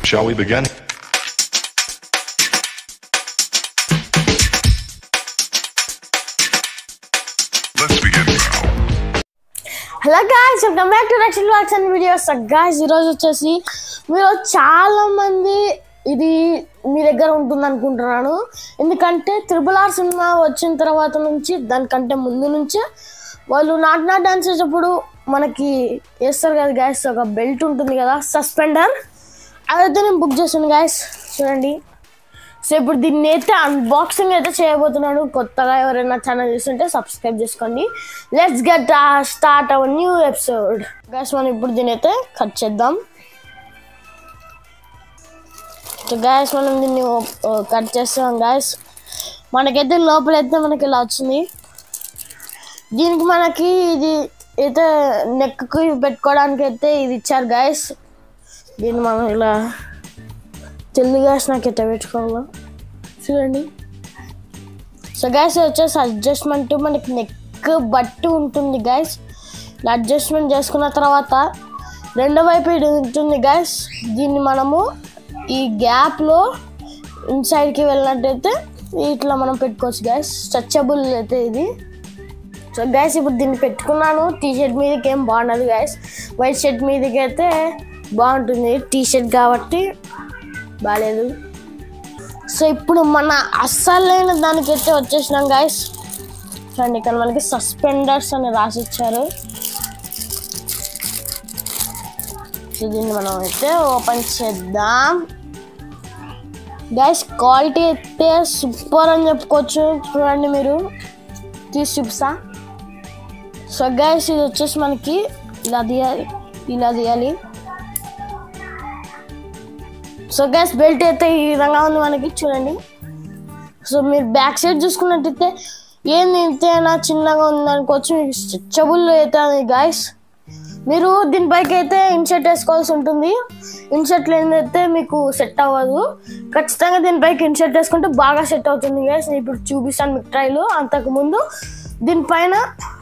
Shall we begin? Let's begin now. Hello guys welcome back to Rakshana walks and videos guys ఈరోజు వచ్చేసి మీరు చాలా మంది ఇది మీ దగ్గర ఉంటుంది అనుకుంటున్నాను ఎందుకంటే త్రిబుల్ ఆర్ సినిమా వచ్చిన తర్వాత నుంచి దానికంటే ముందు నుంచి వాళ్ళు నాట్ నాట్ డాన్స్ చేసేటప్పుడు మనకి వేస్తారు కదా గాయస్ ఒక బెల్ట్ ఉంటుంది కదా సస్పెండర్ అదైతే నేను బుక్ చేశాను గాయస్ చూడండి సో ఇప్పుడు దీన్ని అయితే అన్బాక్సింగ్ అయితే చేయబోతున్నాను కొత్తగా ఎవరైనా ఛానల్ చూస్తుంటే సబ్స్క్రైబ్ చేసుకోండి let's get start our new episode guys మనం ఇప్పుడు దీన్ని అయితే కట్ చేద్దాం సో గ్యాస్ మనం దీన్ని కట్ చేస్తాం గ్యాస్ మనకైతే లోపలైతే మనకి ఇలా వచ్చింది దీనికి మనకి ఇది అయితే నెక్కి పెట్టుకోవడానికి అయితే ఇది ఇచ్చారు గాయస్ దీన్ని మనం ఇలా తెలుగు గ్యాస్ నాకు ఎట్లా పెట్టుకోవాలో చూడండి సో గ్యాస్ వచ్చేసి అడ్జస్ట్మెంట్ మనకి నెక్ బట్టి ఉంటుంది గ్యాస్ ఇలా అడ్జస్ట్మెంట్ చేసుకున్న తర్వాత రెండో వైపు ఇది ఉంటుంది గ్యాస్ దీన్ని మనము ఈ గ్యాప్లో ఇన్సైడ్కి వెళ్ళినట్టయితే ఇట్లా మనం పెట్టుకోవచ్చు గ్యాస్ స్ట్రెచబుల్ అయితే ఇది సో గ్యాస్ ఇప్పుడు దీన్ని పెట్టుకున్నాను టీ షర్ట్ మీదకి ఏం బాగుండదు గ్యాస్ వైట్ షర్ట్ మీదకి అయితే బాగుంటుంది టీ షర్ట్ కాబట్టి బాగాలేదు సో ఇప్పుడు మన అస్సలైన దానికైతే వచ్చేసినాం గాయస్ చూడండి ఇక్కడ మనకి సస్పెండర్స్ అని రాసి ఇచ్చారు సో దీన్ని మనం అయితే ఓపెన్ చేద్దాం గైస్ క్వాలిటీ అయితే సూపర్ అని చెప్పుకోవచ్చు చూడండి మీరు తీసి చూపిస్తా సో గైస్ ఇది వచ్చేసి మనకి ఇలా తీయాలి ఇలా తీయాలి సో గ్యాస్ బెల్ట్ అయితే ఈ విధంగా ఉంది మనకి చూడండి సో మీరు బ్యాక్ సైడ్ చూసుకున్నట్టయితే ఏంది ఇంతేనా చిన్నగా ఉంది అనుకోవచ్చు మీకు స్ట్రెచబుల్ అయితే గాయస్ మీరు దీనిపైకి అయితే ఇన్షర్ట్ వేసుకోవాల్సి ఉంటుంది ఇన్షర్ట్ లేనిదైతే మీకు సెట్ అవ్వదు ఖచ్చితంగా దీనిపైకి ఇన్షర్ట్ వేసుకుంటే బాగా సెట్ అవుతుంది గ్యాస్ నేను ఇప్పుడు చూపిస్తాను మీకు ట్రైలు అంతకుముందు దీనిపైన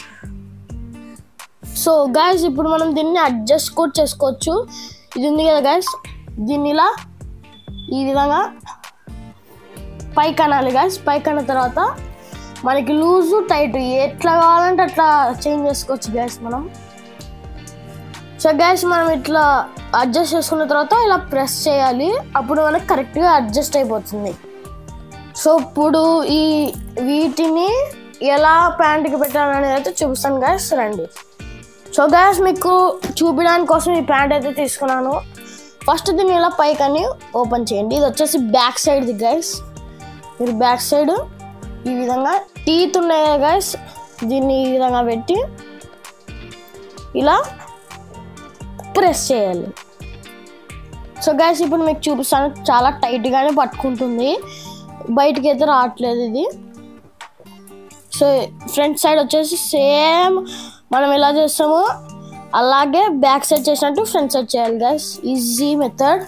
సో గాయస్ ఇప్పుడు మనం దీన్ని అడ్జస్ట్ కూడా చేసుకోవచ్చు ఇది ఉంది కదా గాయస్ దీన్ని ఇలా ఈ విధంగా పైకి అనాలి గాయస్ పైకి అన్న తర్వాత మనకి లూజు టైట్ ఎట్లా కావాలంటే అట్లా చేంజ్ చేసుకోవచ్చు గ్యాస్ మనం సో గ్యాస్ మనం ఇట్లా అడ్జస్ట్ చేసుకున్న తర్వాత ఇలా ప్రెస్ చేయాలి అప్పుడు మనకి కరెక్ట్గా అడ్జస్ట్ అయిపోతుంది సో ఇప్పుడు ఈ వీటిని ఎలా ప్యాంట్కి పెట్టాలనేది అయితే చూపిస్తాను గ్యాస్ రండి సో గ్యాస్ మీకు చూపించడానికి కోసం ఈ ప్యాంట్ అయితే తీసుకున్నాను ఫస్ట్ దీన్ని ఇలా పైకని ఓపెన్ చేయండి ఇది వచ్చేసి బ్యాక్ సైడ్ది గైస్ మీరు బ్యాక్ సైడ్ ఈ విధంగా టీత్ ఉన్నాయి కదా గైస్ దీన్ని ఈ విధంగా పెట్టి ఇలా ప్రెస్ చేయాలి సో గైస్ ఇప్పుడు మీకు చూపిస్తాను చాలా టైట్గానే పట్టుకుంటుంది బయటికి అయితే రావట్లేదు ఇది సో ఫ్రంట్ సైడ్ వచ్చేసి సేమ్ మనం ఎలా చేస్తామో అలాగే బ్యాక్ సైడ్ చేసినట్టు ఫ్రంట్ సైడ్ చేయాలి గైస్ ఈజీ మెథడ్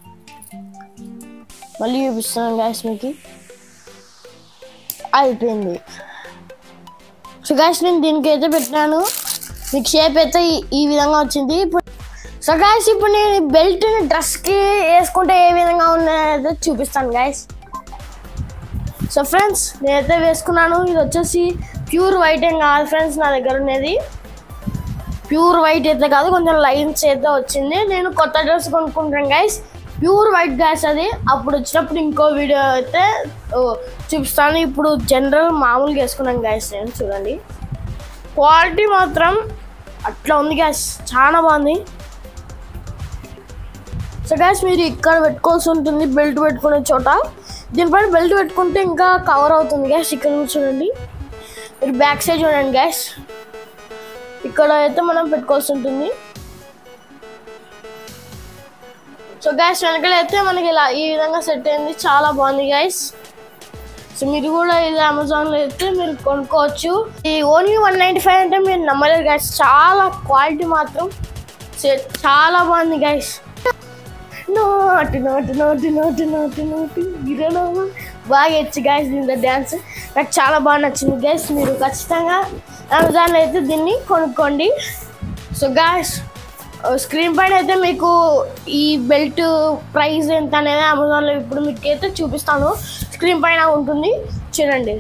మళ్ళీ చూపిస్తున్నాను గైస్ మీకు అయిపోయింది సో గైస్ నేను దీనికి అయితే పెట్టినాను మీకు షేప్ అయితే ఈ- ఈ విధంగా వచ్చింది ఇప్పుడు సో గైస్ ఇప్పుడు నేను ఈ బెల్ట్ని డ్రెస్కి వేసుకుంటే ఏ విధంగా ఉన్నదో చూపిస్తాను గైస్ సో ఫ్రెండ్స్ నేనైతే వేసుకున్నాను ఇది వచ్చేసి ప్యూర్ వైట్ ఏం కాదు ఫ్రెండ్స్ నా దగ్గర ఉన్నది ప్యూర్ వైట్ అయితే కాదు కొంచెం లైన్స్ అయితే వచ్చింది నేను కొత్త డ్రెస్ కొనుక్కుంటాను గైస్ ప్యూర్ వైట్ గ్యాస్ అది అప్పుడు వచ్చినప్పుడు ఇంకో వీడియో అయితే ఓ, చూపిస్తాను ఇప్పుడు జనరల్ మామూలుగా వేసుకున్నాను గ్యాస్ నేను చూడండి క్వాలిటీ మాత్రం అట్లా ఉంది గ్యాస్ చాలా బాగుంది సో గ్యాస్ మీరు ఇక్కడ పెట్టుకోవాల్సి ఉంటుంది బెల్ట్ పెట్టుకునే చోట దీనిపైన బెల్ట్ పెట్టుకుంటే ఇంకా కవర్ అవుతుంది గ్యాస్ ఇక్కడ నుంచి చూడండి మీరు బ్యాక్ సైడ్ చూడండి గ్యాస్ ఇక్కడ అయితే మనం పెట్టుకోవాల్సి ఉంటుంది సో గ్యాస్ వెనకాల అయితే మనకి ఇలా ఈ విధంగా సెట్ అయింది చాలా బాగుంది గ్యాస్ సో మీరు కూడా ఇది అమెజాన్లో అయితే మీరు కొనుక్కోవచ్చు ఈ ఓన్లీ వన్ నైంటీ ఫైవ్ అంటే మీరు నమ్మలేరు గ్యాస్ చాలా క్వాలిటీ మాత్రం సెట్ చాలా బాగుంది గ్యాస్ నోటి నోటి నోటి నోటి నోటి నోటి గిరలో బాగా ఇచ్చి గైస్ దీంట్లో డ్యాన్స్ నాకు చాలా బాగా నచ్చింది గైస్ మీరు ఖచ్చితంగా అమెజాన్లో అయితే దీన్ని కొనుక్కోండి సో గాయస్ స్క్రీన్ పైన అయితే మీకు ఈ బెల్ట్ ప్రైస్ ఎంత అనేది అమెజాన్లో ఇప్పుడు మీకు అయితే చూపిస్తాను స్క్రీన్ పైన ఉంటుంది చూడండి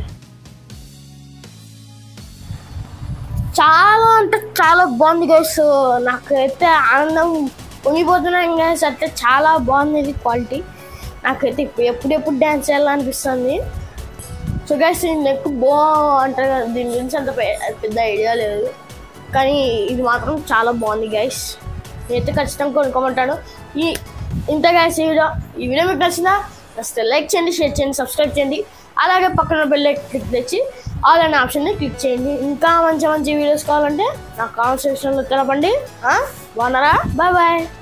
చాలా అంటే చాలా బాగుంది గైస్ నాకైతే ఆనందం ఉండిపోతున్నాను గైస్ అయితే చాలా బాగుంది ఇది క్వాలిటీ నాకైతే ఇప్పుడు ఎప్పుడెప్పుడు డ్యాన్స్ చేయాలనిపిస్తుంది సో గైస్ ఈ నెక్ బాగుంటుంది కదా దీని గురించి అంత పె- పెద్ద ఐడియా లేదు కానీ ఇది మాత్రం చాలా బాగుంది గైస్ నేనైతే ఖచ్చితంగా కొనుక్కోమంటాను ఈ ఇంత గైస్ ఈ వీడియో ఈ వీడియో మీకు నచ్చిందా నచ్చితే లైక్ చేయండి షేర్ చేయండి సబ్స్క్రైబ్ చేయండి అలాగే పక్కన బెల్ క్లిక్ తెచ్చి ఆల్ అనే ఆప్షన్ని క్లిక్ చేయండి ఇంకా మంచి మంచి వీడియోస్ కావాలంటే నా కామెంట్ సెక్షన్లో తెలపండి ఆ? బాగున్నారా బాయ్ బాయ్